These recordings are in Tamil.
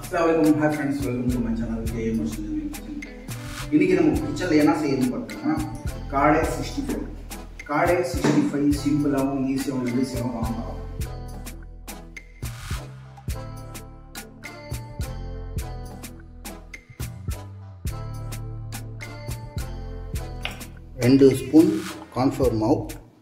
welcome hi friends welcome to my channel K முஸ்லிம் இன்னைக்கு நம்ம கிச்சனில் என்ன செய்யணும்னு பார்த்தோம்னா காடை சிக்ஸ்டி ஃபைவ் காடை சிக்ஸ்டி ஃபைவ் சிம்பிளாகவும் ஈஸியாகவும் ஈஸியாகவும் வாங்கலாம் ரெண்டு ஸ்பூன் கார்ன்ஃப்ளவர் மாவு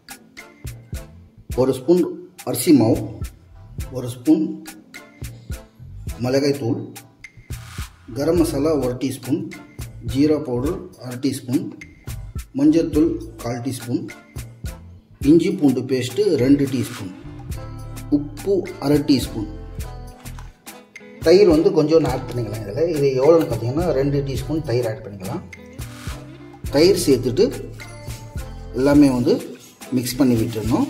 ஒரு ஸ்பூன் அரிசி மாவு ஒரு ஸ்பூன் மிளகாய் தூள் கரம் மசாலா ஒரு டீஸ்பூன் ஜீரா பவுடர் அரை டீஸ்பூன் மஞ்சள்தூள் கால் டீஸ்பூன் இஞ்சி பூண்டு பேஸ்ட்டு ரெண்டு டீஸ்பூன் உப்பு அரை டீஸ்பூன் தயிர் வந்து கொஞ்சம் ஆட் பண்ணிக்கலாம் இதில் இது எவ்வளோன்னு பார்த்தீங்கன்னா ரெண்டு டீஸ்பூன் தயிர் ஆட் பண்ணிக்கலாம் தயிர் சேர்த்துட்டு எல்லாமே வந்து மிக்ஸ் பண்ணி விட்டுடணும்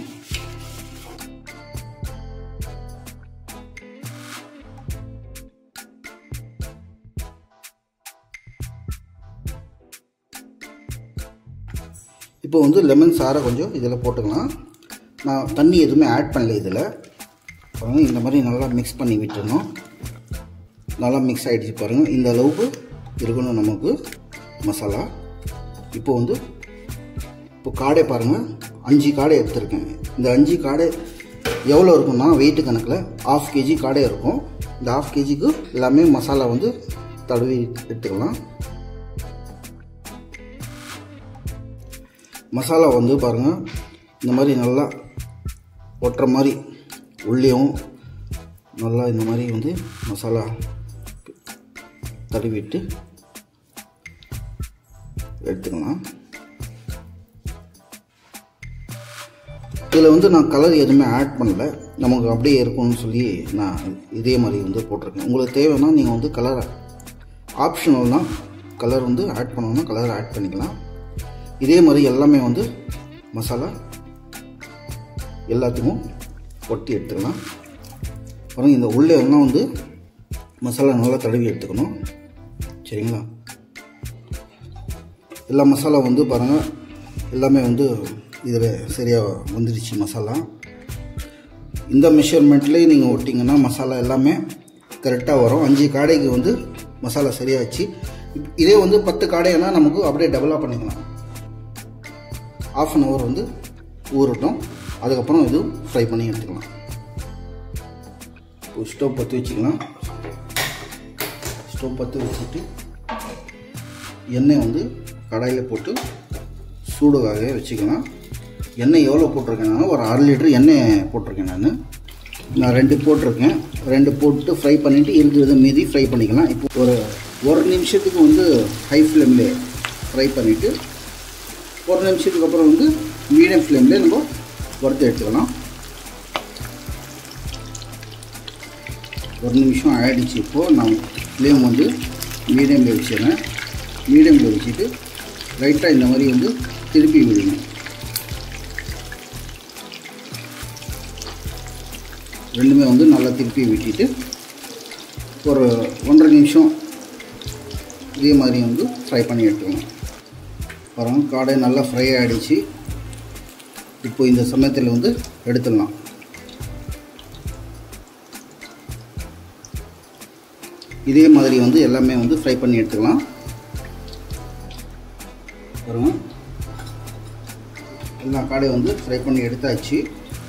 இப்போ வந்து லெமன் சாரை கொஞ்சம் இதில் போட்டுக்கலாம் நான் தண்ணி எதுவுமே ஆட் பண்ணல இதில் பாருங்கள் இந்த மாதிரி நல்லா மிக்ஸ் பண்ணி விட்டுடணும் நல்லா மிக்ஸ் ஆகிடுச்சு பாருங்கள் இந்த அளவுக்கு இருக்கணும் நமக்கு மசாலா இப்போ வந்து இப்போ காடை பாருங்கள் அஞ்சு காடை எடுத்திருக்கேன் இந்த அஞ்சு காடை எவ்வளோ இருக்கும்னா வெயிட்டு கணக்கில் ஆஃப் கேஜி காடை இருக்கும் இந்த ஆஃப் கேஜிக்கு எல்லாமே மசாலா வந்து தடவி எடுத்துக்கலாம் மசாலா வந்து பாருங்கள் இந்த மாதிரி நல்லா ஒட்டுற மாதிரி உள்ளேயும் நல்லா இந்த மாதிரி வந்து மசாலா தடவிட்டு எடுத்துக்கலாம் இதில் வந்து நான் கலர் எதுவுமே ஆட் பண்ணல நமக்கு அப்படியே இருக்கும்னு சொல்லி நான் இதே மாதிரி வந்து போட்டிருக்கேன் உங்களுக்கு தேவைன்னா நீங்கள் வந்து கலர் ஆப்ஷனல்னால் கலர் வந்து ஆட் பண்ணணும்னா கலர் ஆட் பண்ணிக்கலாம் இதே மாதிரி எல்லாமே வந்து மசாலா எல்லாத்துக்கும் ஒட்டி எடுத்துக்கலாம் அப்புறம் இந்த உள்ளே எல்லாம் வந்து மசாலா நல்லா தடவி எடுத்துக்கணும் சரிங்களா எல்லா மசாலா வந்து பாருங்கள் எல்லாமே வந்து இதில் சரியாக வந்துடுச்சு மசாலா இந்த மெஷர்மெண்ட்லேயே நீங்கள் ஒட்டிங்கன்னா மசாலா எல்லாமே கரெக்டாக வரும் அஞ்சு காடைக்கு வந்து மசாலா சரியாச்சு இதே வந்து பத்து காடைனா நமக்கு அப்படியே டெவலப் பண்ணிக்கலாம் ஆஃப் அன் ஹவர் வந்து ஊறட்டும் அதுக்கப்புறம் இது ஃப்ரை பண்ணி எடுத்துக்கலாம் இப்போ ஸ்டவ் பற்ற வச்சுக்கலாம் ஸ்டவ் பற்ற வச்சுட்டு எண்ணெய் வந்து கடாயில் போட்டு சூடுகாக வச்சுக்கலாம் எண்ணெய் எவ்வளோ போட்டிருக்கேன்னா ஒரு அரை லிட்டர் எண்ணெய் போட்டிருக்கேன் நான் நான் ரெண்டு போட்டிருக்கேன் ரெண்டு போட்டு ஃப்ரை பண்ணிவிட்டு இருக்கிறத மீதி ஃப்ரை பண்ணிக்கலாம் இப்போ ஒரு ஒரு நிமிஷத்துக்கு வந்து ஹை ஃப்ளேமில் ஃப்ரை பண்ணிவிட்டு ஒரு நிமிஷத்துக்கு அப்புறம் வந்து மீடியம் ஃப்ளேமில் நம்ம வறுத்து எடுத்துக்கலாம் ஒரு நிமிஷம் ஆகிடுச்சு இப்போது நான் ஃப்ளேம் வந்து மீடியமில் வச்சிடுறேன் மீடியமில் வச்சுட்டு லைட்டாக இந்த மாதிரி வந்து திருப்பி விடுங்க ரெண்டுமே வந்து நல்லா திருப்பி விட்டுட்டு ஒரு ஒன்றரை நிமிஷம் இதே மாதிரி வந்து ஃப்ரை பண்ணி எடுத்துக்கலாம் பாருங்க காடை நல்லா ஃப்ரை ஆகிடுச்சு இப்போ இந்த சமயத்தில் வந்து எடுத்துடலாம் இதே மாதிரி வந்து எல்லாமே வந்து ஃப்ரை பண்ணி எடுத்துக்கலாம் பாருங்க எல்லா காடையும் வந்து ஃப்ரை பண்ணி எடுத்தாச்சு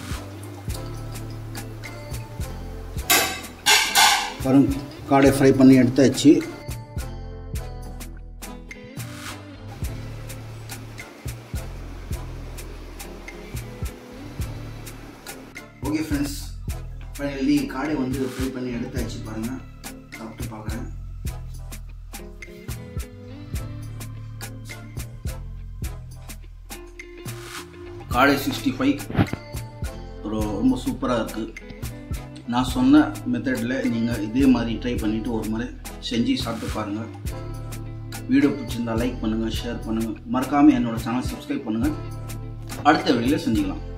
பாருங்க காடை ஃப்ரை பண்ணி எடுத்தாச்சு ஓகே ஃப்ரெண்ட்ஸ் ஃபைனலி காடை வந்து ஃப்ரை பண்ணி எடுத்தாச்சு பாருங்கள் சாப்பிட்டு பார்க்குறேன் காடை சிக்ஸ்டி ஃபைவ் ரொம்ப சூப்பராக இருக்குது நான் சொன்ன மெத்தடில் நீங்கள் இதே மாதிரி ட்ரை பண்ணிவிட்டு ஒரு முறை செஞ்சு சாப்பிட்டு பாருங்கள் வீடியோ பிடிச்சிருந்தா லைக் பண்ணுங்கள் ஷேர் பண்ணுங்கள் மறக்காமல் என்னோடய சேனல் சப்ஸ்கிரைப் பண்ணுங்கள் அடுத்த வீடியோவில் செஞ்சுக்கலாம்